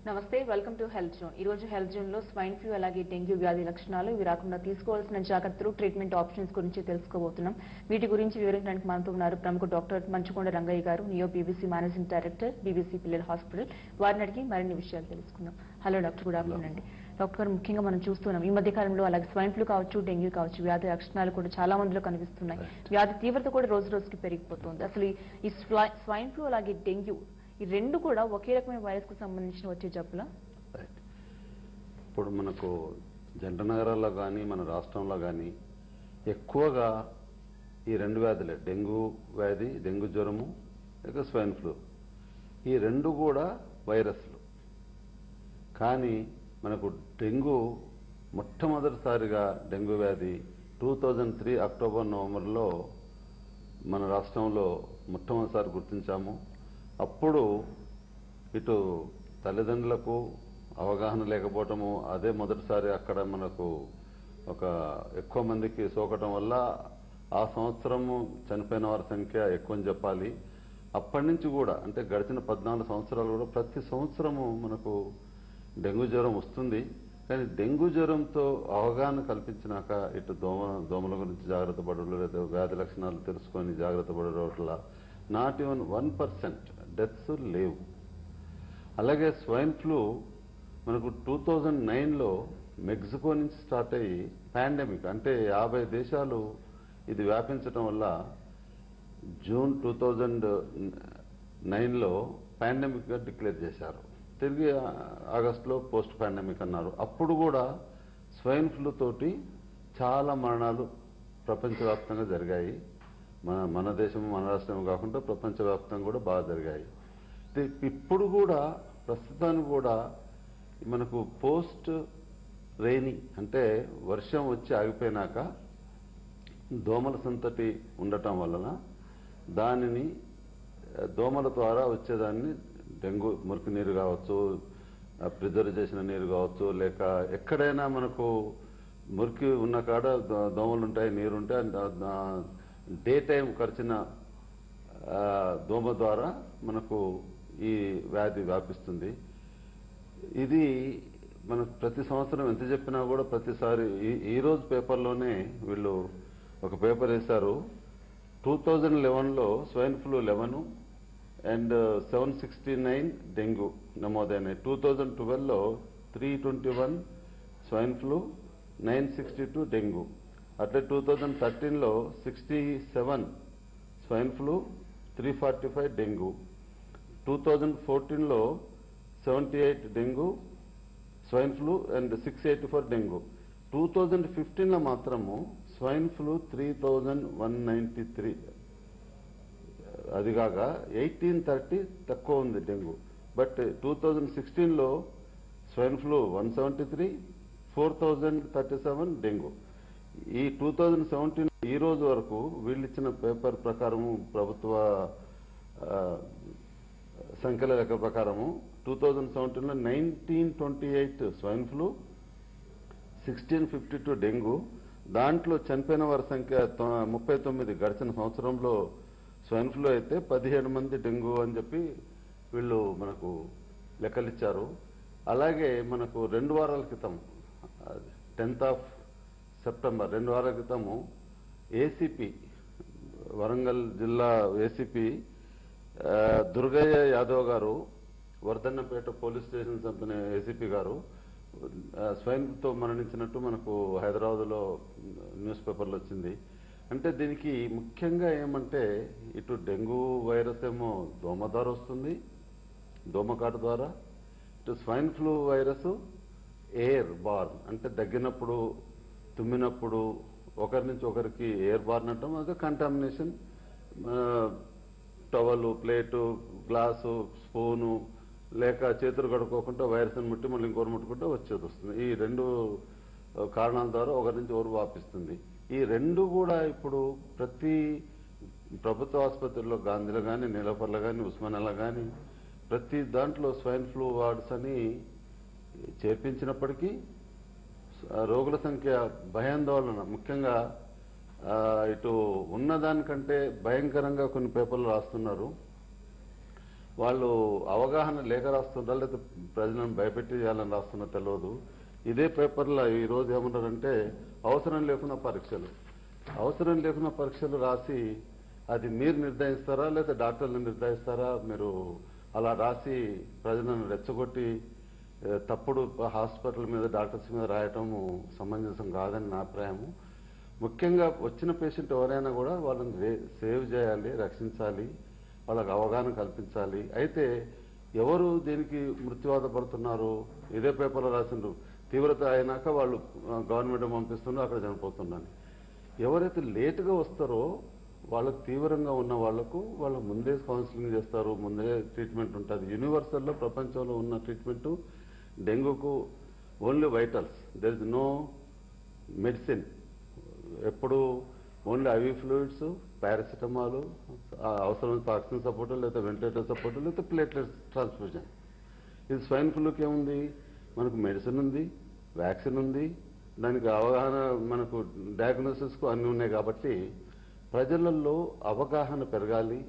నమస్తే welcome to health zone ఈ రోజు హెల్త్ జోన్ లో స్వైన్ ఫ్లూ అలాగే డెంగ్యూ వ్యాధి లక్షణాలు ఇవి రాకుండా తీసుకోవాల్సిన జాగ్రత్తలు ట్రీట్మెంట్ ఆప్షన్స్ గురించి తెలుసుకోబోతున్నాం వీటి గురించి వివరించడానికి మనతో ఉన్నారు ప్రముఖ డాక్టర్ మంచుకొండ రంగయ్య గారు Neo BBC managing director BBC పిల్లల హాస్పిటల్ వారిని అడిగి మరిన్ని విషయాలు తెలుసుకుందాం హలో డాక్టర్ గుడ్ ఆఫ్టర్నూన్ అండి డాక్టర్ గారు ముఖ్యంగా మనం చూస్తున్నాం ఈ మధ్య కాలంలో అలాగే స్వైన్ ఫ్లూ కావచ్చు డెంగ్యూ కావచ్చు వ్యాధి లక్షణాలు కూడా చాలా మందిలో కనిపిస్తున్నాయి వ్యాధి తీవ్రత కూడా రోజు రోజుకి పెరిగిపోతుంది అసలు ఈ- ఈ స్వై- స్వైన్ ఫ్లూ అలాగే డెంగ్యూ ఈ రెండు కూడా ఒకే రకమైన వైరస్ కు సంబంధించిన వచ్చే జబ్బులా రైట్ ఇప్పుడు మనకు జంట నగరాల్లో కానీ మన రాష్ట్రంలో కానీ ఎక్కువగా ఈ రెండు వ్యాధులే డెంగ్యూ వ్యాధి డెంగ్యూ జ్వరము ఇక స్వైన్ ఫ్లూ ఈ రెండు కూడా వైరస్లు కానీ మనకు డెంగ్యూ మొట్టమొదటిసారిగా డెంగ్యూ వ్యాధి టూ థౌజండ్ త్రీ అక్టోబర్ నవంబర్లో మన రాష్ట్రంలో మొట్టమొదటిసారి గుర్తించాము అప్పుడు ఇటు తల్లిదండ్రులకు అవగాహన లేకపోవటము అదే మొదటిసారి అక్కడ మనకు ఒక ఎక్కువ మందికి సోకటం వల్ల ఆ సంవత్సరము చనిపోయిన వారి సంఖ్య ఎక్కువ అని చెప్పాలి అప్పటి నుంచి కూడా అంటే గడిచిన పద్నాలుగు సంవత్సరాలు కూడా ప్రతి సంవత్సరము మనకు డెంగ్యూ జ్వరం వస్తుంది కానీ డెంగ్యూ జ్వరంతో అవగాహన కల్పించినాక ఇటు దోమ దోమల గురించి జాగ్రత్త పడడం లేదా వ్యాధి లక్షణాలు తెలుసుకొని జాగ్రత్త పడడం వల్ల not even one percent deaths లేవు అలాగే స్వైన్ ఫ్లూ మనకు టూ థౌజండ్ నైన్లో మెక్సికో నుంచి స్టార్ట్ అయ్యి పాండమిక్ అంటే యాభై దేశాలు ఇది వ్యాపించడం వల్ల జూన్ టూ థౌజండ్ నైన్లో పాండమిక్గా డిక్లేర్ చేశారు తిరిగి ఆ- ఆగస్టులో పోస్ట్ పాండమిక్ అన్నారు అప్పుడు కూడా స్వైన్ ఫ్లూ తోటి చాలా మరణాలు ప్రపంచవ్యాప్తంగా జరిగాయి మన మన దేశం మన రాష్ట్రం కాకుండా ప్రపంచవ్యాప్తంగా కూడా బాగా జరిగాయి అయితే ఇప్పుడు కూడా ప్రస్తుతానికి కూడా మనకు పోస్ట్ రైనీ అంటే వర్షం వచ్చి ఆగిపోయినాక దోమల సంతటి ఉండటం వలన దానిని ఆ, దోమల ద్వారా వచ్చేదాన్ని డెంగ్యూ మురికి నీరు కావచ్చు ప్రిజర్వ్ చేసిన నీరు కావచ్చు లేక ఎక్కడైనా మనకు మురికి ఉన్న కాడ దో- దోమలు ఉంటాయి నీరు ఉంటాయి డే టైం ఖర్చిన ఆ, దోమ ద్వారా మనకు ఈ వ్యాధి వ్యాపిస్తుంది ఇది మనకు ప్రతి సంవత్సరం ఎంత చెప్పినా కూడా ప్రతిసారి ఈ ఈ రోజు పేపర్లోనే వీళ్ళు ఒక పేపర్ వేశారు టూ థౌజండ్ లెవెన్లో swine flu eleven and seven sixty nine dengue నమోదైనాయి టూ థౌజండ్ ట్వెల్వ్లో three twenty one swine flu nine sixty two dengue అట్లే టూ థౌజండ్ థర్టీన్లో sixty seven swine flu three forty five dengue two thousand ఫోర్టీన్లో seventy eight dengue swine flu and six eighty four dengue two thousand ఫిఫ్టీన్లో మాత్రము swine flu three thousand one ninety three అది కాక eighteen thirty తక్కువ ఉంది dengue but two thousand సిక్స్టీన్లో swine flu one seventy three four thousand thirty seven dengue ఈ two thousand seventeen ఈ రోజు వరకు వీళ్ళు ఇచ్చిన పేపర్ ప్రకారము ప్రభుత్వ ఆ, సంఖ్యల లెక్క ప్రకారము టూ థౌజండ్ సెవెంటీన్లో nineteen twenty eight swine flu sixteen fifty two dengue దాంట్లో చనిపోయిన వారి సంఖ్య తొ- ముప్పై తొమ్మిది గడిచిన సంవత్సరంలో స్వైన్ ఫ్లూ అయితే పదిహేడు మంది డెంగ్యూ అని చెప్పి వీళ్ళు మనకు లెక్కలిచ్చారు అలాగే మనకు రెండు వారాల క్రితం టెన్త్ ఆఫ్ సెప్టెంబర్ రెండు వారాల క్రితము ఏసీపీ వరంగల్ జిల్లా ఏసీపీ ఆ, దుర్గయ్య యాదవ్ గారు వర్ధన్నపేట పోలీస్ స్టేషన్ చంపిన ఏసీపీ గారు ఆ, స్వైన్తో మరణించినట్టు మనకు హైదరాబాద్లో న్యూస్ పేపర్లో వచ్చింది అంటే దీనికి ముఖ్యంగా ఏమంటే ఇటు డెంగ్యూ వైరస్ ఏమో దోమ ద్వారా వస్తుంది దోమకాటు ద్వారా ఇటు swine flu virus airborne అంటే దగ్గినప్పుడు తుమ్మినప్పుడు ఒకరి నుంచి ఒకరికి ఎయిర్ బార్న్ అంటాం అదే contamination towel plate glass spoon లేక చేతులు కడుక్కోకుండా వైరస్ని ముట్టి మళ్ళీ ఇంకోరు ముట్టుకుంటే వచ్చేది వస్తుంది ఈ రెండు ఆ, కారణాల ద్వారా ఒకరి నుంచి ఒకరు వ్యాపిస్తుంది ఈ రెండు కూడా ఇప్పుడు ప్రతి ప్రభుత్వ ఆసుపత్రుల్లో గాంధీలో కానీ నీలపర్లో కానీ ఉస్మానియాలో కానీ ప్రతి దాంట్లో స్వైన్ ఫ్లూ వార్డ్స్ అని చేర్పించినప్పటికీ ఆ, రోగుల సంఖ్య భయాందోళన ముఖ్యంగా ఆ, ఇటు ఉన్నదానికంటే భయంకరంగా కొన్ని పేపర్లు రాస్తున్నారు వాళ్ళు అవగాహన లేక రాస్తుంటారు లేదా ప్రజలను భయపెట్టి చేయాలని రాస్తున్నా తెలియదు ఇదే పేపర్లో ఈ రోజు ఏమంటారంటే అవసరం లేకుండా పరీక్షలు అవసరం లేకుండా పరీక్షలు రాసి అది మీరు నిర్ణయిస్తారా లేదా డాక్టర్లు నిర్ణయిస్తారా మీరు అలా రాసి ప్రజలను రెచ్చగొట్టి ఏ, తప్పుడు హాస్పిటల్ మీద డాక్టర్స్ మీద రాయటము సమంజసం కాదని నా అభిప్రాయము ముఖ్యంగా వచ్చిన పేషెంట్ ఎవరైనా కూడా వాళ్ళని రే- సేవ్ చేయాలి రక్షించాలి వాళ్ళకి అవగాహన కల్పించాలి అయితే ఎవరు దీనికి మృత్యువాత పడుతున్నారు ఇదే పేపర్లో రాసిండ్రు తీవ్రత అయినాక వాళ్ళు ఆ, గవర్నమెంట్ పంపిస్తున్నారు అక్కడ చనిపోతున్నాను ఎవరైతే లేటుగా వస్తారో వాళ్ళకు తీవ్రంగా ఉన్న వాళ్ళకు వాళ్ళు ముందే కౌన్సిలింగ్ చేస్తారు ముందే ట్రీట్మెంట్ ఉంటుంది యూనివర్సల్లో ప్రపంచంలో ఉన్న ట్రీట్మెంట్ డెంగ్యూకు only vitals there is no medicine ఎప్పుడు ఓన్లీ ఐవి ఫ్లూయిడ్స్ పారాసిటమాల్ అవసరమైన ఆక్సిజన్ సపోర్ట్ లేదా వెంటిలేటర్ సపోర్ట్ లేదా ప్లేట్లెట్స్ ట్రాన్స్ఫ్యూజన్ ఇది స్వైన్ ఫ్లూకి ఏముంది మనకు మెడిసిన్ ఉంది వ్యాక్సిన్ ఉంది దానికి అవగాహన మనకు డయాగ్నోసిస్కు అన్నీ ఉన్నాయి కాబట్టి ప్రజలలో అవగాహన పెరగాలి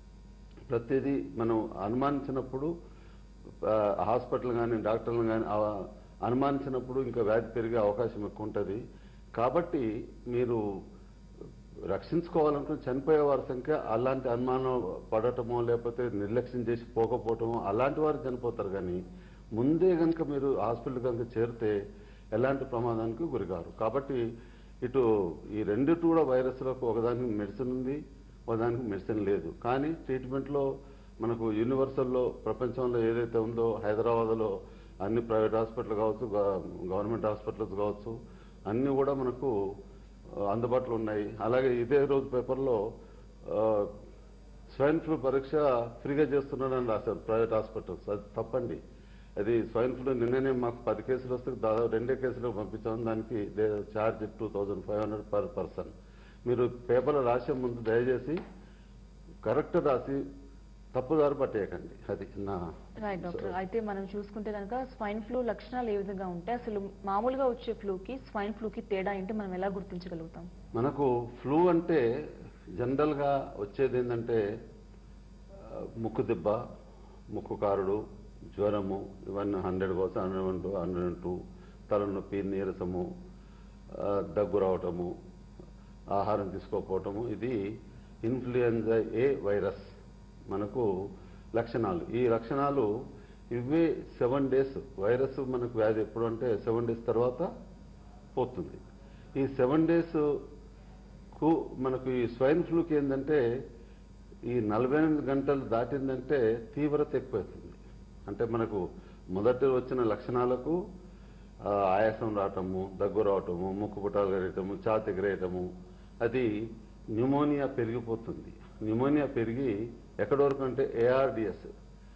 ప్రతిదీ మనం అనుమానించినప్పుడు ఆ, హాస్పిటల్ కానీ డాక్టర్లు కానీ అనుమానించినప్పుడు ఇంకా వ్యాధి పెరిగే అవకాశం ఎక్కువ ఉంటుంది కాబట్టి మీరు రక్షించుకోవాలనుకుని చనిపోయే వారి సంఖ్య అలాంటి అనుమానం పడటమో లేకపోతే నిర్లక్ష్యం చేసి పోకపోవటమో అలాంటి వారు చనిపోతారు కానీ ముందే కనుక మీరు హాస్పిటల్ కనుక చేరితే ఎలాంటి ప్రమాదానికి గురికారు కాబట్టి ఇటు ఈ రెండిటి కూడా వైరస్లకు ఒకదానికి మెడిసిన్ ఉంది ఒకదానికి మెడిసిన్ లేదు కానీ ట్రీట్మెంట్లో మనకు యూనివర్సల్లో ప్రపంచంలో ఏదైతే ఉందో హైదరాబాద్లో అన్ని ప్రైవేట్ హాస్పిటల్ కావచ్చు గవ- గవర్నమెంట్ హాస్పిటల్స్ కావచ్చు అన్నీ కూడా మనకు ఆ, అందుబాటులో ఉన్నాయి అలాగే ఇదే రోజు పేపర్లో ఆ, స్వైన్ ఫ్లూ పరీక్ష ఫ్రీగా చేస్తున్నారని రాశారు ప్రైవేట్ హాస్పిటల్స్ అది తప్పండి అది స్వైన్ ఫ్లూ నిన్ననే మాకు పది కేసులు వస్తే దాదాపు రెండే కేసులకు పంపించాము దానికి charge two thousand five hundred per per మీరు పేపర్లో రాసే ముందు దయచేసి కరెక్ట్ రాసి తప్పుదారి పట్టేయకండి అది నా రైట్ డాక్టర్ అయితే మనం చూసుకుంటే కనుక స్వైన్ ఫ్లూ లక్షణాలు ఏ విధంగా ఉంటాయి అసలు మామూలుగా వచ్చే ఫ్లూకి స్వైన్ ఫ్లూకి తేడా ఏంటి మనం ఎలా గుర్తించగలుగుతాం మనకు ఫ్లూ అంటే జనరల్గా వచ్చేది ఏంటంటే ఆ, ముక్కు దిబ్బ ముక్కు కారుడు జ్వరము ఇవన్నీ హండ్రెడ్ కోసం hundred one two hundred two తలనొప్పి నీరసము ఆ, దగ్గు రావటము ఆహారం తీసుకోకపోవటము ఇది ఇన్ఫ్లుయెంజా ఏ వైరస్ మనకు లక్షణాలు ఈ లక్షణాలు ఇవే సెవెన్ డేస్ వైరస్ మనకు వ్యాధి ఎప్పుడు అంటే సెవెన్ డేస్ తర్వాత పోతుంది ఈ సెవెన్ డేస్ కు మనకు ఈ స్వైన్ ఫ్లూకి ఏంటంటే ఈ నలభై ఎనిమిది గంటలు దాటిందంటే తీవ్రత ఎక్కువవుతుంది అంటే మనకు మొదట వచ్చిన లక్షణాలకు ఆ, ఆయాసం రావటము దగ్గు రావటము ముక్కు పుటాలు ఎగరేయటము ఛాతి ఎగరేయటము అది న్యూమోనియా పెరిగిపోతుంది న్యూమోనియా పెరిగి ఎక్కడి వరకు అంటే ఏఆర్డిఎస్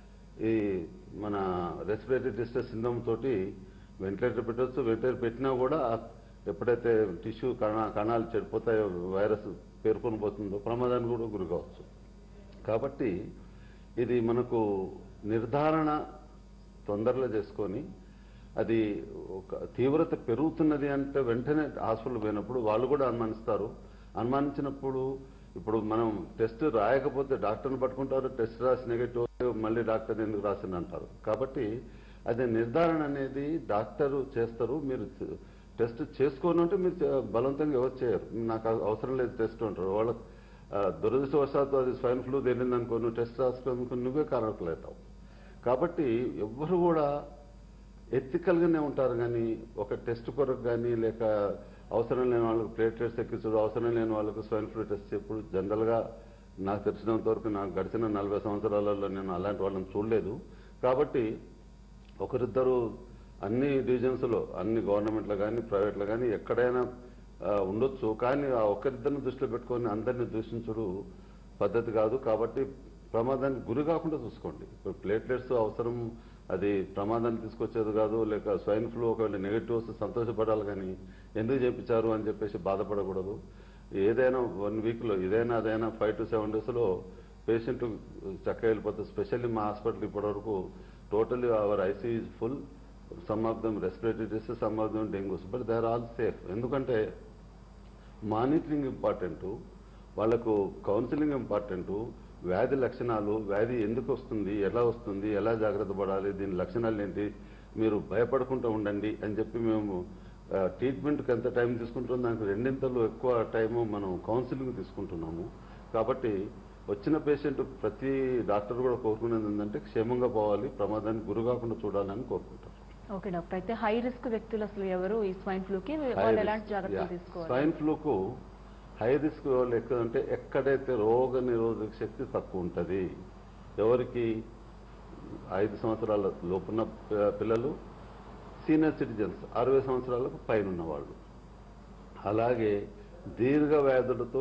ఈ మన రెస్పిరేటరీ డిస్ట్రెస్ సిండ్రోమ్ తోటి వెంటిలేటర్ పెట్టవచ్చు వెంటిలేటర్ పెట్టినా కూడా ఎప్పుడైతే టిష్యూ కణ కణాలు చెడిపోతాయో వైరస్ పేర్కొని పోతుందో ప్రమాదానికి కూడా గురి కావచ్చు కాబట్టి ఇది మనకు నిర్ధారణ తొందరలో చేసుకొని అది ఒక తీవ్రత పెరుగుతున్నది అంటే వెంటనే హాస్పిటల్ పోయినప్పుడు వాళ్ళు కూడా అనుమానిస్తారు అనుమానించినప్పుడు ఇప్పుడు మనం టెస్ట్ రాయకపోతే డాక్టర్ని పట్టుకుంటారు టెస్ట్ రాసి నెగటివ్ మళ్ళీ డాక్టర్ ఎందుకు రాసింది అంటారు కాబట్టి అదే నిర్ధారణ అనేది డాక్టరు చేస్తారు మీరు టెస్ట్ చేసుకోను అంటే మీరు చే- బలవంతంగా ఎవరు చేయరు నాకు అవ- అవసరం లేదు టెస్ట్ అంటారు వాళ్ళ ఆ, దురదృష్టవశాత్తు అది స్వైన్ ఫ్లూ తెలియదు అనుకో నువ్వు టెస్ట్ రాసుకోనుకో నువ్వే కారకులు అవుతావు కాబట్టి ఎవ్వరు కూడా ఎథికల్గానే ఉంటారు కానీ ఒక టెస్ట్ కొరకు కానీ లేక అవసరం లేని వాళ్ళకి ప్లేట్లెట్స్ ఎక్కించడు అవసరం లేని వాళ్ళకు స్వైన్ ఫ్లూ టెస్ట్ ఎప్పుడు జనరల్గా నాకు తెలిసినంత వరకు నాకు గడిచిన నలభై సంవత్సరాలలో నేను అలాంటి వాళ్ళని చూడలేదు కాబట్టి ఒకరిద్దరు అన్ని డివిజన్స్లో అన్ని గవర్నమెంట్లో కానీ ప్రైవేట్లో కానీ ఎక్కడైనా ఆ, ఉండొచ్చు కానీ ఆ ఒక్కరిద్దరిని దృష్టిలో పెట్టుకొని అందరినీ దూషించడు పద్ధతి కాదు కాబట్టి ప్రమాదానికి గురి కాకుండా చూసుకోండి ఇప్పుడు ప్లేట్లెట్స్ అవసరం అది ప్రమాదాన్ని తీసుకొచ్చేది కాదు లేక స్వైన్ ఫ్లూ ఒకవేళ నెగిటివ్ వస్తే సంతోషపడాలి కానీ ఎందుకు చేపించారు అని చెప్పేసి బాధపడకూడదు ఏదైనా వన్ వీక్లో ఇదైనా అదైనా ఫైవ్ టు సెవెన్ డేస్లో పేషెంట్ చక్కగా వెళ్ళిపోతుంది స్పెషల్లీ మా హాస్పిటల్ ఇప్పటివరకు totally our IC is full some of them respiratory disease some of them dengues but they are all safe ఎందుకంటే మానిటరింగ్ ఇంపార్టెంట్ వాళ్ళకు కౌన్సిలింగ్ ఇంపార్టెంట్ వ్యాధి లక్షణాలు వ్యాధి ఎందుకు వస్తుంది ఎలా వస్తుంది ఎలా జాగ్రత్త పడాలి దీని లక్షణాలు ఏంటి మీరు భయపడకుండా ఉండండి అని చెప్పి మేము ఆ, ట్రీట్మెంట్కి ఎంత టైం తీసుకుంటుందో దానికి రెండింతలు ఎక్కువ టైము మనం కౌన్సిలింగ్ తీసుకుంటున్నాము కాబట్టి వచ్చిన పేషెంట్ ప్రతి డాక్టర్ కూడా కోరుకునేది ఏంటంటే క్షేమంగా పోవాలి ప్రమాదానికి గురి కాకుండా చూడాలని కోరుకుంటారు ఓకే డాక్టర్ అయితే హై రిస్క్ వ్యక్తులు అసలు ఎవరు ఈ స్వైన్ ఫ్లూకి వాళ్ళు ఎలాంటి జాగ్రత్తలు తీసుకోవాలి స్వైన్ ఫ్లూకు హై రిస్క్ వాళ్ళు ఎక్కడ అంటే ఎక్కడైతే రోగ నిరోధక శక్తి తక్కువ ఉంటుంది ఎవరికి ఐదు సంవత్సరాల లోపున్న పి- పిల్లలు సీనియర్ సిటిజన్స్ అరవై సంవత్సరాలకు పైన ఉన్న వాళ్ళు అలాగే దీర్ఘ వ్యాధులతో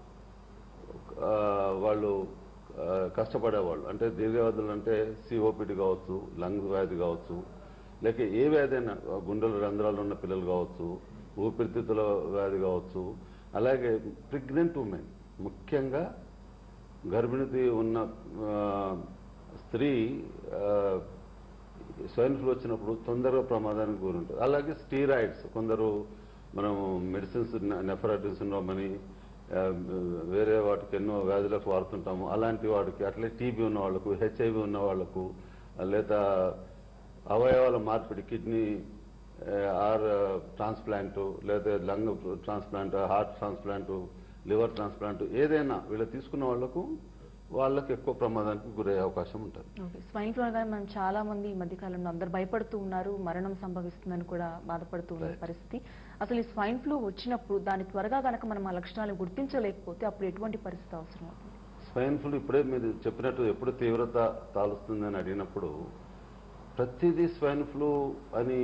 ఆ, వాళ్ళు ఆ, కష్టపడేవాళ్ళు అంటే దీర్ఘ వ్యాధులు అంటే సిఓపిడి కావచ్చు లంగ్ వ్యాధి కావచ్చు లేక ఏ వ్యాధి అయినా గుండెల రంధ్రాలు ఉన్న పిల్లలు కావచ్చు ఊపిరితిత్తుల వ్యాధి కావచ్చు అలాగే ప్రెగ్నెంట్ ఉమెన్ ముఖ్యంగా గర్భిణీ ఉన్న ఆ, స్త్రీ ఆ, స్వైన్ ఫ్లూ వచ్చినప్పుడు తొందరగా ప్రమాదానికి గురుంటుంది అలాగే స్టీరాయిడ్స్ కొందరు మనం మెడిసిన్స్ నెఫరాటిన్ సిండ్రోమ్ అని ఆ, వేరే వాటికి ఎన్నో వ్యాధులకు వాడుతుంటాము అలాంటి వాటికి అట్లే టీబీ ఉన్న వాళ్ళకు హెచ్ఐవి ఉన్న వాళ్ళకు లేదా అవయవాల మార్పిడి కిడ్నీ ఆర్ ట్రాన్స్ప్లాంట్ లేదా lung transplant heart transplant liver transplant ఏదైనా వీళ్ళు తీసుకున్న వాళ్ళకు వాళ్ళకి ఎక్కువ ప్రమాదానికి గురయ్యే అవకాశం ఉంటుంది ఓకే స్వైన్ ఫ్లూ అనగానే మనం చాలా మంది ఈ మధ్య కాలంలో అందరు భయపడుతూ ఉన్నారు మరణం సంభవిస్తుందని కూడా బాధపడుతూ ఉన్న Right. పరిస్థితి అసలు ఈ స్వైన్ ఫ్లూ వచ్చినప్పుడు దాని త్వరగా కనుక మనం ఆ లక్షణాలు గుర్తించలేకపోతే అప్పుడు ఎటువంటి పరిస్థితి అవసరం అవుతుంది స్వైన్ ఫ్లూ ఇప్పుడే మీరు చెప్పినట్టు ఎప్పుడు తీవ్రత తాలుస్తుందని అడిగినప్పుడు ప్రతిదీ స్వైన్ ఫ్లూ అని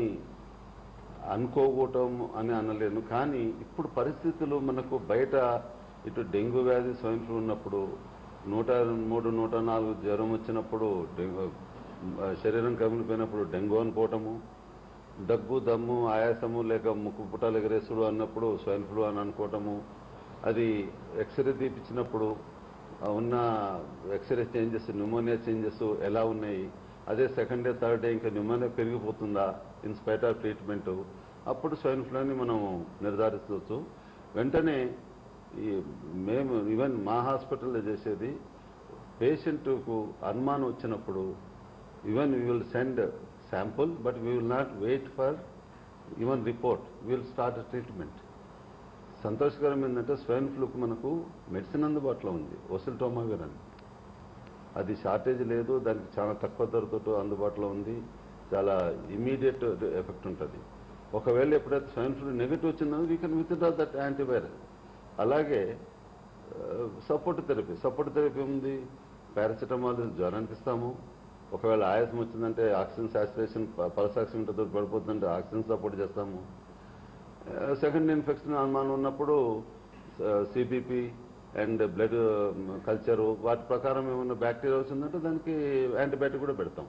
అనుకోవటం అని అనలేను కానీ ఇప్పుడు పరిస్థితులు మనకు బయట ఇటు డెంగ్యూ వ్యాధి స్వైన్ ఫ్లూ ఉన్నప్పుడు నూట మూడు నూట నాలుగు జ్వరం వచ్చినప్పుడు డెంగ్యూ ఆ, శరీరం కమిలిపోయినప్పుడు డెంగ్యూ అనుకోవటము దగ్గు దమ్ము ఆయాసము లేక ముక్కు పుటాలు ఎగరేసుడు అన్నప్పుడు స్వైన్ ఫ్లూ అని అనుకోవటము అది ఎక్స్రే తీపించినప్పుడు ఆ ఉన్న ఎక్స్రే చేంజెస్ న్యూమోనియా చేంజెస్ ఎలా ఉన్నాయి అదే సెకండ్ డే థర్డ్ డే ఇంకా న్యూమోనియా పెరిగిపోతుందా ఇన్ స్పైట్ ఆఫ్ ట్రీట్మెంట్ అప్పుడు స్వైన్ ఫ్లూని మనం నిర్ధారించవచ్చు వెంటనే ఈ మేము ఈవెన్ మా హాస్పిటల్లో చేసేది పేషెంట్కు అనుమానం వచ్చినప్పుడు even we will send sample but we will not wait for even report will start treatment సంతోషకరం ఏంటంటే స్వైన్ ఫ్లూకు మనకు మెడిసిన్ అందుబాటులో ఉంది ఒసిల్టోమావిర్ అని అది షార్టేజ్ లేదు దానికి చాలా తక్కువ ధరతో అందుబాటులో ఉంది చాలా ఇమీడియట్ ఎఫెక్ట్ ఉంటుంది ఒకవేళ ఎప్పుడైతే స్వైన్ ఫ్లూ నెగిటివ్ వచ్చిందో we can withdraw that antiviral అలాగే సపోర్ట్ థెరపీ సపోర్ట్ థెరపీ ఉంది పారాసిటమాల్ జ్వరానికి ఇస్తాము ఒకవేళ ఆయాసం వచ్చిందంటే ఆక్సిజన్ సాచురేషన్ పల్స్ ఆక్సిజన్తో పడిపోతుందంటే ఆక్సిజన్ సపోర్ట్ చేస్తాము సెకండ్ ఇన్ఫెక్షన్ అనుమానం ఉన్నప్పుడు సిబిపి అండ్ బ్లడ్ కల్చరు వాటి ప్రకారం ఏమన్నా బ్యాక్టీరియా వచ్చిందంటే దానికి యాంటీబయాటిక్ కూడా పెడతాం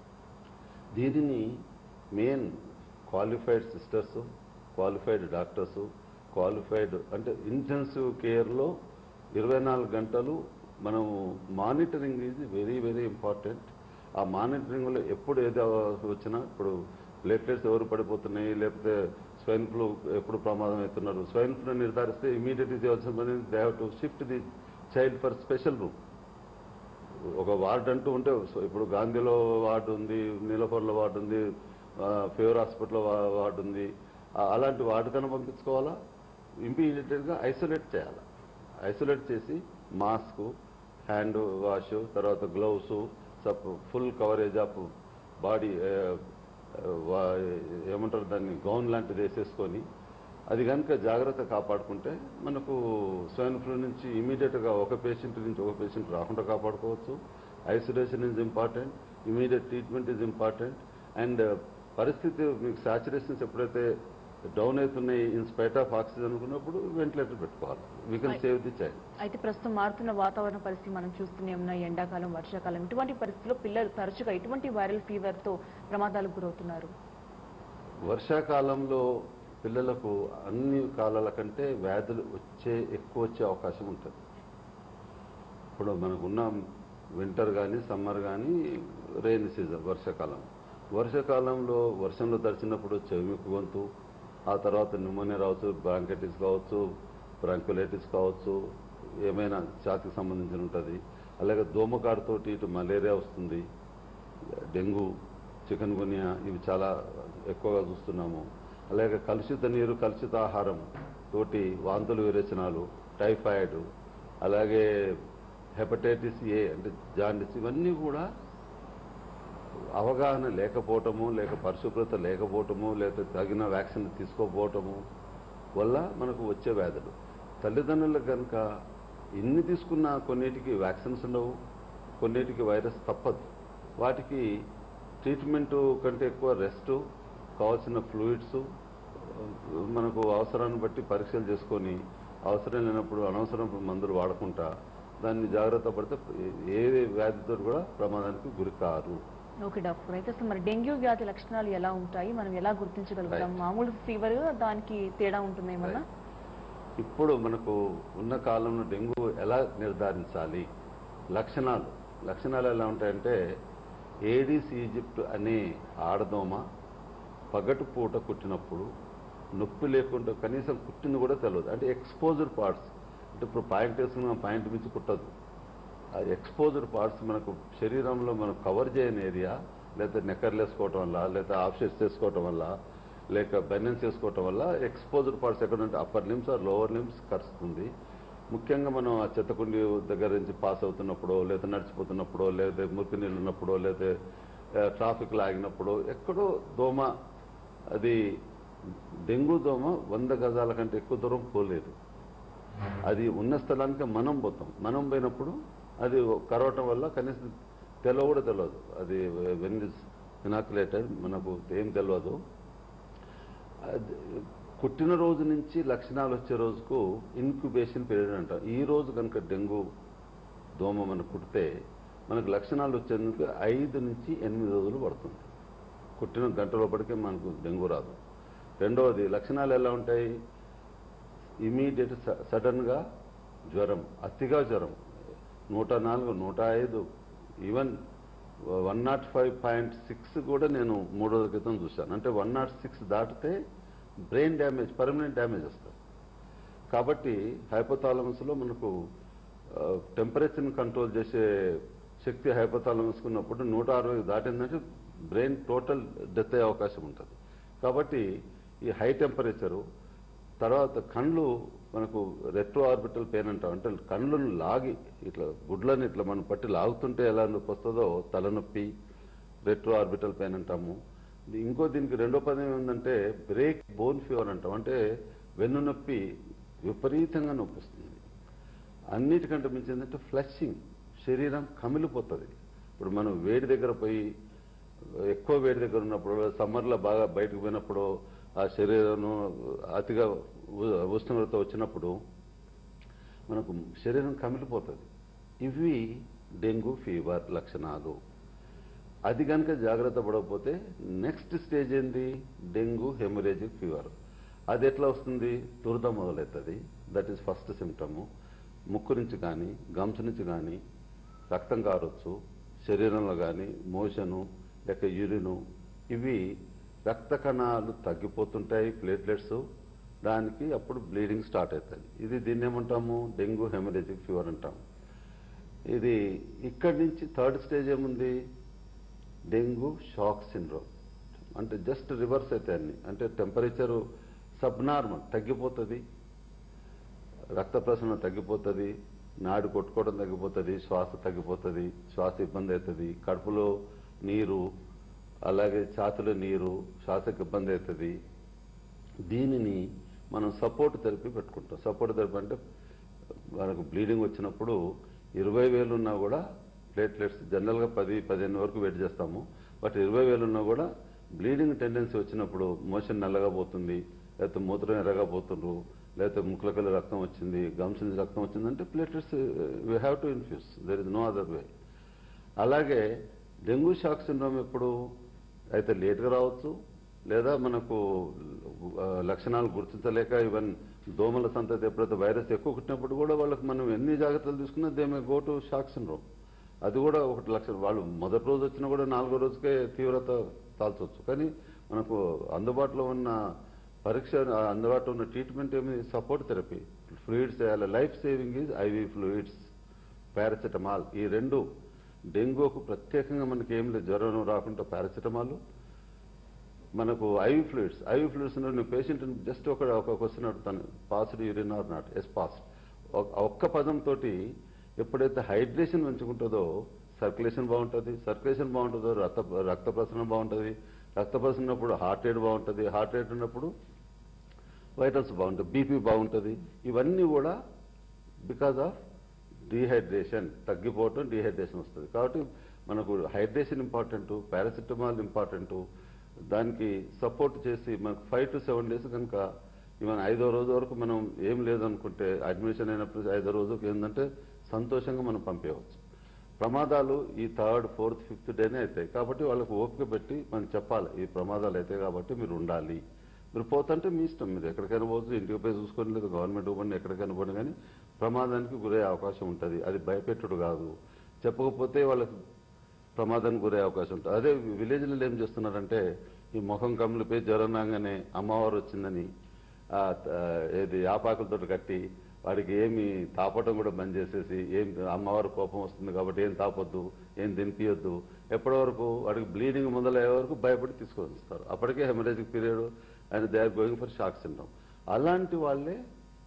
దీనిని main qualified sisters qualified doctors qualified అంటే ఇంటెన్సివ్ కేర్లో ఇరవై నాలుగు గంటలు మనము monitoring is very very important ఆ మానిటరింగ్లో ఎప్పుడు ఏది వచ్చినా ఇప్పుడు ప్లేట్లెట్స్ ఎవరు పడిపోతున్నాయి లేకపోతే స్వైన్ ఫ్లూ ఎప్పుడు ప్రమాదం అవుతున్నారు స్వైన్ ఫ్లూ నిర్ధారిస్తే ఇమీడియట్గా చేయవలసిన పని they have to shift the child for special room ఒక వార్డ్ అంటూ ఉంటే సో ఇప్పుడు గాంధీలో వార్డు ఉంది నీలపూర్లో వార్డు ఉంది ఆ, ఫేవర్ హాస్పిటల్లో వా- వార్డు ఉంది ఆ, అలాంటి వార్డు కన్నా పంపించుకోవాలా ఇమీడియట్గా ఐసోలేట్ చేయాలి ఐసోలేట్ చేసి మాస్క్ హ్యాండ్ వాష్ తర్వాత గ్లౌస్ సప్ ఫుల్ కవరేజ్ ఆఫ్ బాడీ ఏమంటారు దాన్ని గౌన్ లాంటిది వేసేసుకొని అది కనుక జాగ్రత్త కాపాడుకుంటే మనకు స్వైన్ ఫ్లూ నుంచి ఇమీడియట్గా ఒక పేషెంట్ నుంచి ఒక పేషెంట్ రాకుండా కాపాడుకోవచ్చు isolation is important immediate treatment is important and పరిస్థితి మీకు సాచురేషన్స్ ఎప్పుడైతే డౌన్ అవుతున్నాయి ఇన్ స్పైట్ ఆఫ్ ఆక్సిజన్ అనుకున్నప్పుడు వెంటిలేటర్ పెట్టుకోవాలి we can save the child అయితే ప్రస్తుతం మారుతున్న వాతావరణ పరిస్థితి మనం చూస్తూనే ఉన్నాయి ఎండాకాలం వర్షాకాలం ఇటువంటి పరిస్థితుల్లో పిల్లలు తరచుగా ఎటువంటి వైరల్ ఫీవర్ తో ప్రమాదాలకు గురవుతున్నారు వర్షాకాలంలో పిల్లలకు అన్ని కాలాల కంటే వ్యాధులు వచ్చే ఎక్కువ వచ్చే అవకాశం ఉంటుంది ఇప్పుడు మనకున్న వింటర్ కానీ సమ్మర్ కానీ రెయిన్ సీజన్ వర్షాకాలం వర్షాకాలంలో వర్షంలో తడిచినప్పుడు చెవిముక్కు గొంతు ఆ తర్వాత న్యూమోనియా రావచ్చు బ్రాంకైటిస్ కావచ్చు బ్రాంకులైటిస్ కావచ్చు ఏమైనా ఛాతికి సంబంధించిన ఉంటుంది అలాగే దోమకారుతోటి ఇటు మలేరియా వస్తుంది డెంగ్యూ చికెన్ గున్యా ఇవి చాలా ఎక్కువగా చూస్తున్నాము అలాగే కలుషిత నీరు కలుషిత ఆహారం తోటి వాంతులు విరేచనాలు టైఫాయిడ్ అలాగే హెపటైటిస్ ఏ అంటే జాండిస్ ఇవన్నీ కూడా అవగాహన లేకపోవటము లేక పరిశుభ్రత లేకపోవటము లేక తగిన వ్యాక్సిన్ తీసుకోకపోవటము వల్ల మనకు వచ్చే వ్యాధులు తల్లిదండ్రులకు కనుక ఇన్ని తీసుకున్న కొన్నిటికి వ్యాక్సిన్స్ ఉండవు కొన్నిటికి వైరస్ తప్పదు వాటికి ట్రీట్మెంట్ కంటే ఎక్కువ రెస్ట్ కావాల్సిన ఫ్లూయిడ్స్ మనకు అవసరాన్ని బట్టి పరీక్షలు చేసుకొని అవసరం లేనప్పుడు అనవసరం మందులు వాడకుండా దాన్ని జాగ్రత్త పడితే ఏ వ్యాధితో కూడా ప్రమాదానికి గురి కారు ఓకే డాక్టర్ అయితే అసలు మరి డెంగ్యూ వ్యాధి లక్షణాలు ఎలా ఉంటాయి మనం ఎలా గుర్తించగలుగుతాం Right. మామూలు ఫీవర్ దానికి తేడా ఉంటుంది ఏమన్నా ఇప్పుడు మనకు ఉన్న కాలంలో డెంగ్యూ ఎలా నిర్ధారించాలి లక్షణాలు లక్షణాలు ఎలా ఉంటాయంటే ఏడీస్ ఈజిప్ట్ అనే ఆడదోమ పగటు పూట కుట్టినప్పుడు నొప్పి లేకుండా కనీసం కుట్టింది కూడా తెలియదు అంటే ఎక్స్పోజర్ పార్ట్స్ అంటే ఇప్పుడు పాయింట్ వేసుకున్న పాయింట్ మించి కుట్టదు ఆ ఎక్స్పోజర్ పార్ట్స్ మనకు శరీరంలో మనం కవర్ చేయని ఏరియా లేదా నెక్కర్లు వేసుకోవటం వల్ల లేదా ఆఫ్ షర్ట్స్ వేసుకోవటం వల్ల లేక బెనెన్స్ వేసుకోవటం వల్ల ఎక్స్పోజర్ పార్ట్స్ ఎక్కడ ఉంటే upper limbs or lower limbs కరుస్తుంది ముఖ్యంగా మనం ఆ చెత్తకుండి దగ్గర నుంచి పాస్ అవుతున్నప్పుడో లేదా నడిచిపోతున్నప్పుడో లేదా మురికి నీళ్ళు ఉన్నప్పుడో లేదా ట్రాఫిక్ లాగినప్పుడు ఎక్కడో దోమ అది డెంగ్యూ దోమ వంద గజాల కంటే ఎక్కువ దూరం పోలేదు అది ఉన్న స్థలానికి మనం పోతాం మనం పోయినప్పుడు అది కరవటం వల్ల కనీసం తెలవ కూడా తెలియదు అది వెన్ ఇస్ ఇనాకులేటెడ్ మనకు ఏం తెలియదు అది కుట్టిన రోజు నుంచి లక్షణాలు వచ్చే రోజుకు ఇన్క్యుబేషన్ పీరియడ్ అంటాం ఈ రోజు కనుక డెంగ్యూ దోమ మనకు కుడితే మనకు లక్షణాలు వచ్చేందుకు ఐదు నుంచి ఎనిమిది రోజులు పడుతుంది కుట్టిన గంట లోపలికే మనకు డెంగ్యూ రాదు రెండవది లక్షణాలు ఎలా ఉంటాయి ఇమీడియట్ సడన్గా జ్వరం అతిగా జ్వరం నూట నాలుగు నూట ఐదు even one nought five point six కూడా నేను మూడు రోజుల క్రితం చూశాను అంటే వన్ నాట్ సిక్స్ దాటితే బ్రెయిన్ డ్యామేజ్ పర్మనెంట్ డ్యామేజ్ వస్తుంది కాబట్టి హైపోథాలమస్లో మనకు టెంపరేచర్ని కంట్రోల్ చేసే శక్తి హైపోథాలమస్ ఉన్నప్పుడు నూట అరవై దాటిందంటే బ్రెయిన్ టోటల్ డెత్ అయ్యే అవకాశం ఉంటుంది కాబట్టి ఈ హై టెంపరేచరు తర్వాత కళ్ళు మనకు రెట్రో ఆర్బిటల్ పెయిన్ అంటాం అంటే కళ్ళను లాగి ఇట్లా గుడ్లని ఇట్లా మనం పట్టి లాగుతుంటే ఎలా నొప్పి వస్తుందో తలనొప్పి రెట్రో ఆర్బిటల్ పెయిన్ అంటాము ఇది ఇంకో దీనికి రెండో పదం ఏంటంటే బ్రేక్ బోన్ ఫీవర్ అంటాం అంటే వెన్ను నొప్పి విపరీతంగా నొప్పి వస్తుంది అన్నిటికంటే మించి ఏంటంటే ఫ్లషింగ్ శరీరం కమిలిపోతుంది ఇప్పుడు మనం వేడి దగ్గర పోయి ఎక్కువ వేడి దగ్గర ఉన్నప్పుడు సమ్మర్లో బాగా బయటకు పోయినప్పుడు ఆ శరీరం అతిగా ఉ- ఉష్ణోగ్రత వచ్చినప్పుడు మనకు శరీరం కమిలిపోతుంది ఇవి డెంగ్యూ ఫీవర్ లక్షణాలు అది కనుక జాగ్రత్త పడకపోతే నెక్స్ట్ స్టేజ్ ఏంది డెంగ్యూ హెమరేజిక్ ఫీవర్ అది ఎట్లా వస్తుంది దురద మొదలవుతుంది దట్ ఈస్ ఫస్ట్ సిమ్టము ముక్కు నుంచి కానీ గమ్స్ నుంచి కానీ రక్తం కారొచ్చు శరీరంలో కానీ మోషను లేక యూరిను ఇవి రక్త కణాలు తగ్గిపోతుంటాయి ప్లేట్లెట్స్ దానికి అప్పుడు బ్లీడింగ్ స్టార్ట్ అవుతుంది ఇది దీన్ని ఏమంటాము డెంగ్యూ హెమరేజిక్ ఫీవర్ అంటాం ఇది ఇక్కడి నుంచి థర్డ్ స్టేజ్ ఏముంది డెంగ్యూ షాక్ సిండ్రోమ్ అంటే జస్ట్ రివర్స్ అయితే అన్ని అంటే టెంపరేచరు సబ్నార్మల్ తగ్గిపోతుంది రక్త ప్రసరణ తగ్గిపోతుంది నాడు కొట్టుకోవడం తగ్గిపోతుంది శ్వాస తగ్గిపోతుంది శ్వాస ఇబ్బంది అవుతుంది కడుపులో నీరు అలాగే ఛాతిలో నీరు శ్వాసకు ఇబ్బంది అవుతుంది దీనిని మనం సపోర్ట్ థెరపీ పెట్టుకుంటాం సపోర్ట్ థెరపీ అంటే మనకు బ్లీడింగ్ వచ్చినప్పుడు ఇరవై వేలు ఉన్నా కూడా ప్లేట్లెట్స్ జనరల్గా పది పదిహేను వరకు వెయిట్ చేస్తాము బట్ ఇరవై వేలు ఉన్నా కూడా బ్లీడింగ్ టెండెన్సీ వచ్చినప్పుడు మోషన్ నల్లగా పోతుంది లేకపోతే మూత్రం ఎర్రగా పోతుండ్రు లేకపోతే ముక్కులకెళ్ళి రక్తం వచ్చింది గమ్స్ నుంచి రక్తం వచ్చిందంటే platelets we have to infuse there is no other way అలాగే డెంగ్యూ షాక్ సిండ్రోమ్ ఎప్పుడు అయితే లేట్గా రావచ్చు లేదా మనకు ఆ, లక్షణాలు గుర్తించలేక ఈవెన్ దోమల సంతతి ఎప్పుడైతే వైరస్ ఎక్కువ కుట్టినప్పుడు కూడా వాళ్ళకి మనం ఎన్ని జాగ్రత్తలు తీసుకున్నా they may go to shock syndrome అది కూడా ఒకటి లక్ష వాళ్ళు మొదటి రోజు వచ్చినా కూడా నాలుగో రోజుకే తీవ్రత తాల్చవచ్చు కానీ మనకు అందుబాటులో ఉన్న పరీక్ష అందుబాటులో ఉన్న ట్రీట్మెంట్ ఏమి సపోర్ట్ థెరపీ ఫ్లూయిడ్స్ వేయాలి life saving is IV fluids paracetamol ఈ రెండు డెంగ్యూకు ప్రత్యేకంగా మనకి ఏం లేదు జ్వరం రాకుండా పారాసిటమాల్ మనకు ఐవి ఫ్లూయిడ్స్ ఐవి ఫ్లూయిడ్స్ నేను పేషెంట్ జస్ట్ ఒక ఒక క్వశ్చన్ అడుగుతాను passed urine or not yes passed ఒక్క పదంతో ఎప్పుడైతే హైడ్రేషన్ పెంచుకుంటుందో సర్క్యులేషన్ బాగుంటుంది సర్క్యులేషన్ బాగుంటుందో రక్త రక్త ప్రసరణ బాగుంటుంది రక్త ప్రసరణ ఉన్నప్పుడు హార్ట్ రేట్ బాగుంటుంది హార్ట్ రేట్ ఉన్నప్పుడు వైటల్స్ బాగుంటుంది బీపీ బాగుంటుంది ఇవన్నీ కూడా బికాజ్ ఆఫ్ డీహైడ్రేషన్ తగ్గిపోవటం డీహైడ్రేషన్ వస్తుంది కాబట్టి మనకు హైడ్రేషన్ ఇంపార్టెంట్ పారాసిటమాల్ ఇంపార్టెంట్ దానికి సపోర్ట్ చేసి మనకు ఫైవ్ టు సెవెన్ డేస్ కనుక ఈవెన్ ఐదో రోజు వరకు మనం ఏం లేదనుకుంటే అడ్మిషన్ అయినప్పుడు ఐదో రోజుకి ఏంటంటే సంతోషంగా మనం పంపేయవచ్చు ప్రమాదాలు ఈ థర్డ్ ఫోర్త్ ఫిఫ్త్ డేనే అవుతాయి కాబట్టి వాళ్ళకు ఓపిక పెట్టి మనం చెప్పాలి ఈ ప్రమాదాలు అవుతాయి కాబట్టి మీరు ఉండాలి మీరు పోతుంటే మీ ఇష్టం మీరు ఎక్కడికైనా పోవచ్చు ఇంటికి పోయి చూసుకొని లేదు గవర్నమెంట్ ఇవ్వండి ఎక్కడికైనా పోండి కానీ ప్రమాదానికి గురయ్యే అవకాశం ఉంటుంది అది భయపెట్టుడు కాదు చెప్పకపోతే వాళ్ళకి ప్రమాదానికి గురయ్యే అవకాశం ఉంటుంది అదే విలేజ్లో ఏం చేస్తున్నారంటే ఈ ముఖం కమ్ములిపోయి జ్వరం రాగానే అమ్మవారు వచ్చిందని ఆ, ఆ, ఏది ఆపాకులతో కట్టి వాడికి ఏమి తాపటం కూడా బంద్ చేసేసి ఏం అమ్మవారు కోపం వస్తుంది కాబట్టి ఏం తాపొద్దు ఏం తినిపియొద్దు ఎప్పటి వరకు వాడికి బ్లీడింగ్ మొదలయ్యే వరకు భయపడి తీసుకొని వస్తారు అప్పటికే haemorrhagic period and they are going for shock syndrome అలాంటి వాళ్ళే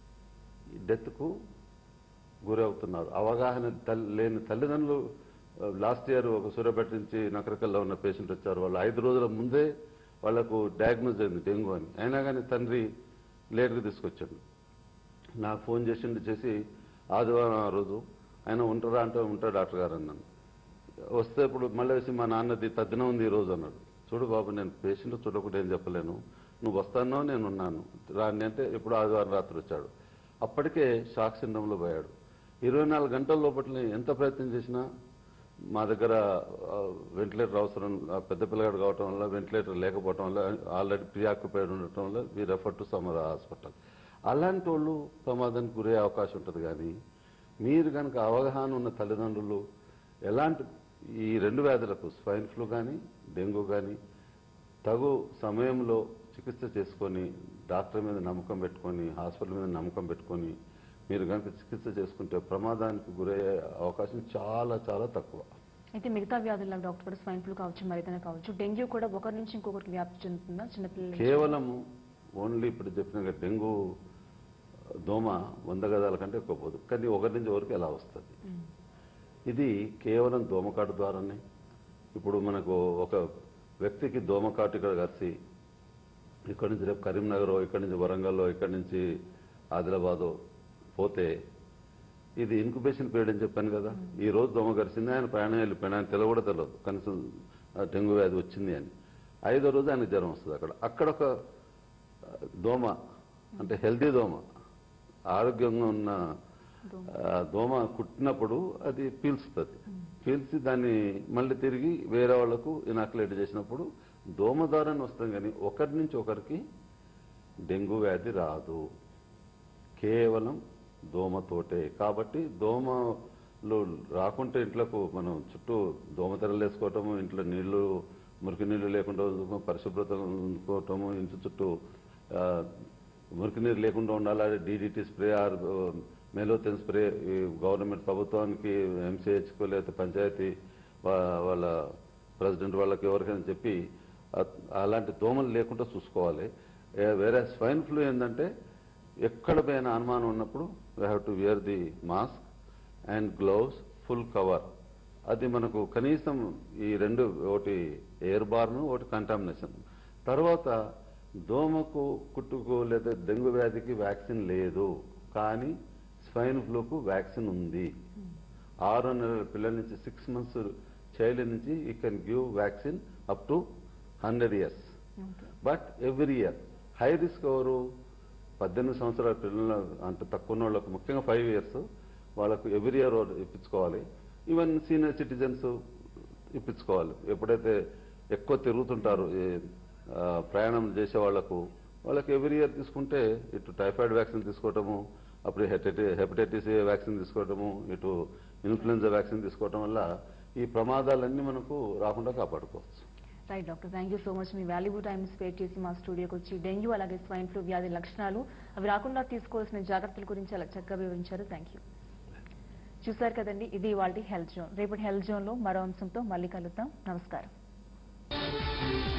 డెత్కు గురవుతున్నారు అవగాహన తల్లి- లేని తల్లిదండ్రులు లాస్ట్ ఇయర్ ఒక సూర్యాపేట నుంచి నకరకల్లో ఉన్న పేషెంట్ వచ్చారు వాళ్ళు ఐదు రోజుల ముందే వాళ్ళకు డయాగ్నోజ్ అయింది డెంగ్యూ అని అయినా కానీ తండ్రి లేట్గా తీసుకొచ్చాడు నాకు ఫోన్ చేసిండు చేసి ఆదివారం ఆ రోజు ఆయన ఉంటారా అంటే ఉంటాడు డాక్టర్ గారు అన్నాను వస్తే ఇప్పుడు మళ్ళీ వచ్చి మా నాన్నది తద్దిన ఉంది ఈ రోజు అన్నాడు చూడు బాబు నేను పేషెంట్ చూడకుండా ఏం చెప్పలేను నువ్వు వస్తానో నేను ఉన్నాను రాని అంటే ఇప్పుడు ఆదివారం రాత్రి వచ్చాడు అప్పటికే షాక్ సిండ్రంలో పోయాడు ఇరవై నాలుగు గంటల లోపల ఎంత ప్రయత్నం చేసినా మా దగ్గర వెంటిలేటర్ అవసరం ఆ పెద్ద పిల్లగాడు కావటం వల్ల వెంటిలేటర్ లేకపోవటం వల్ల ఆల్రెడీ ప్రియాక్యుపైడ్ ఉండటం వల్ల we refer to some other hospital అలాంటి వాళ్ళు ప్రమాదానికి గురయ్యే అవకాశం ఉంటుంది కానీ మీరు కనుక అవగాహన ఉన్న తల్లిదండ్రులు ఎలాంటి ఈ రెండు వ్యాధులకు స్వైన్ ఫ్లూ కానీ డెంగ్యూ కానీ తగు సమయంలో చికిత్స చేసుకొని డాక్టర్ మీద నమ్మకం పెట్టుకొని హాస్పిటల్ మీద నమ్మకం పెట్టుకొని మీరు కనుక చికిత్స చేసుకుంటే ప్రమాదానికి గురయ్యే అవకాశం చాలా చాలా తక్కువ అయితే మిగతా వ్యాధుల్లో డాక్టర్ కూడా స్వైన్ ఫ్లూ కావచ్చు మరేదైనా కావచ్చు డెంగ్యూ కూడా ఒకరి నుంచి ఇంకొకరికి వ్యాప్తి చెందుతుందా చిన్నపిల్లలు కేవలం ఓన్లీ ఇప్పుడు చెప్పిన డెంగ్యూ దోమ వంద గదాల కంటే ఎక్కువ పోదు కానీ ఒకరి నుంచి ఒకరికి ఎలా వస్తుంది ఇది కేవలం దోమకాటు ద్వారానే ఇప్పుడు మనకు ఒక వ్యక్తికి దోమకాటు ఇక్కడ కలిసి ఇక్కడి నుంచి రేపు కరీంనగర్ ఇక్కడి నుంచి వరంగల్లో ఇక్కడి నుంచి ఆదిలాబాదో పోతే ఇది ఇంక్యుబేషన్ పీరియడ్ అని చెప్పాను కదా ఈ రోజు దోమ కరిచింది ఆయన ప్రయాణం వెళ్ళిపోయిన ఆయన తెల కూడా తెలియదు కనీసం ఆ డెంగ్యూ వ్యాధి వచ్చింది అని ఐదో రోజు ఆయనకు జ్వరం వస్తుంది అక్కడ అక్కడ ఒక ఆ, దోమ అంటే హెల్దీ దోమ ఆరోగ్యంగా ఉన్న ఆ, దోమ కుట్టినప్పుడు అది పీల్చుతుంది పీల్చి దాన్ని మళ్ళీ తిరిగి వేరే వాళ్ళకు ఇనాకులేట్ చేసినప్పుడు దోమ ద్వారానే వస్తాం కానీ ఒకరి నుంచి ఒకరికి డెంగ్యూ వ్యాధి రాదు కేవలం దోమతోటే కాబట్టి దోమలు రాకుంటే ఇంట్లోకి మనం చుట్టూ దోమతెరలు వేసుకోవటము ఇంట్లో నీళ్లు మురికి నీళ్లు లేకుండా ఉంచుకో- పరిశుభ్రత ఉంచుకోవటము ఇంటి చుట్టూ ఆ, మురికి నీరు లేకుండా ఉండాలి DDT spray or malathion spray ఈ గవర్నమెంట్ ప్రభుత్వానికి ఎంసీహెచ్కో లేకపోతే పంచాయతీ వా- వాళ్ళ ప్రెసిడెంట్ వాళ్ళకి ఎవరికైనా చెప్పి అ- అలాంటి దోమలు లేకుండా చూసుకోవాలి ఏ- వేరే స్వైన్ ఫ్లూ ఏంటంటే ఎక్కడ పోయినా అనుమానం ఉన్నప్పుడు we have to wear the mask and gloves full cover అది మనకు కనీసం ఈ రెండు ఒకటి ఎయిర్ బార్ను ఒకటి కంటామినేషన్ తర్వాత దోమకు కుట్టుకు లేదా డెంగ్యూ వ్యాధికి వ్యాక్సిన్ లేదు కానీ స్వైన్ ఫ్లూకు వ్యాక్సిన్ ఉంది ఆరు నెలల పిల్లల నుంచి సిక్స్ మంత్స్ చైల్డ్ నుంచి ఈ can give vaccine up to hundred years okay but every year high risk ఎవరు పద్దెనిమిది సంవత్సరాల పిల్లలు అంటే తక్కువ ఉన్న వాళ్ళకు ముఖ్యంగా ఫైవ్ ఇయర్స్ వాళ్ళకు ఎవ్రీ ఇయర్ ఇప్పించుకోవాలి ఈవెన్ సీనియర్ సిటిజన్స్ ఇప్పించుకోవాలి ఎప్పుడైతే ఎక్కువ తిరుగుతుంటారు ఈ, ఆ, ప్రయాణం చేసే వాళ్ళకు వాళ్ళకి ఎవ్రీ ఇయర్ తీసుకుంటే ఇటు టైఫాయిడ్ వ్యాక్సిన్ తీసుకోవటము అప్పుడు హెపటైటి హెపటైటిస్ ఏ వ్యాక్సిన్ తీసుకోవటము ఇటు ఇన్ఫ్లుయెన్జా వ్యాక్సిన్ తీసుకోవటం వల్ల ఈ ప్రమాదాలన్నీ మనకు రాకుండా కాపాడుకోవచ్చు right doctor thank you so much మీ వాల్యుబుల్ టైం స్పేర్ చేసి మా స్టూడియోకి వచ్చి డెంగ్యూ అలాగే స్వైన్ ఫ్లూ వ్యాధి లక్షణాలు అవి రాకుండా తీసుకోవాల్సిన జాగ్రత్తల గురించి అలా చక్కగా వివరించారు థ్యాంక్ యూ చూసారు కదండి ఇది ఇవాళ హెల్త్ జోన్ రేపటి హెల్త్ జోన్ లో మరో అంశంతో మళ్ళీ కలుద్దాం నమస్కారం